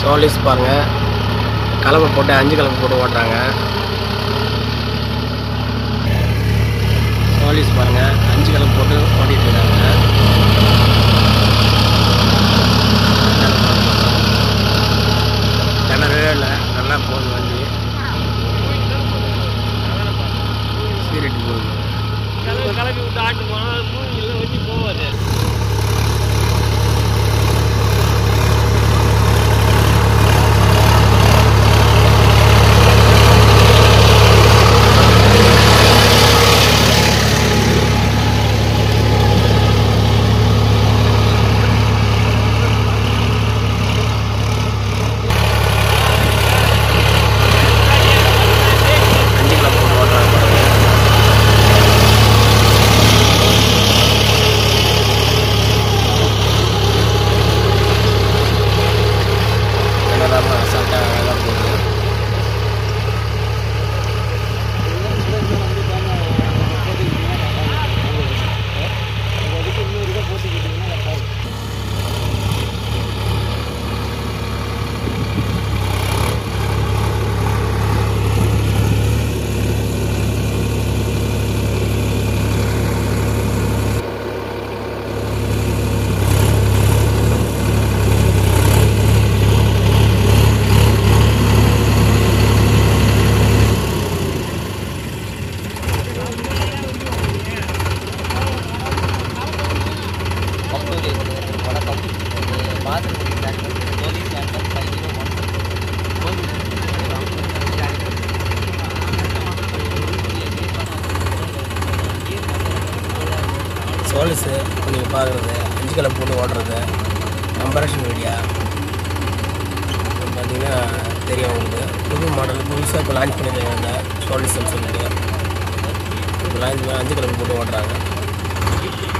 சோலிஸ் பாருங்கள் கலப்பை போட்டு அஞ்சு கலப்பை போட்டு ஓட்டுறாங்க சோலிஸ் பாருங்கள் அஞ்சு கலப்பை போட்டு ஓட்டிட்டு இருக்காங்க கிணறவே இல்லை நல்லா போகுது வண்டி சீரிட்டு போகுது கிளம்பி கிளம்பி விட்டு ஆட்டு போனால் மூணு இல்லை வச்சு போவாது அஞ்சு கலப்பை போட்டு ஓட்டுறாங்க பாருங்க கிணறாம சட்டை அழகாக போகுது வணக்கம் bathroom police actor five zero one சோலிஸு நீங்கள் பார்க்குறது அஞ்சு கலப்பை போட்டு ஓட்டுறது கம்பரேஷன் வீடியா பார்த்தீங்கன்னா தெரியும் உங்களுக்கு புது மாடல் புதுசாக இப்போ லான்ச் பண்ணியிருக்காங்க சோலிஸ்ன்னு சொல்லிட்டு இப்போ லான்ச் அஞ்சு கலப்பை போட்டு ஓட்டுறாங்க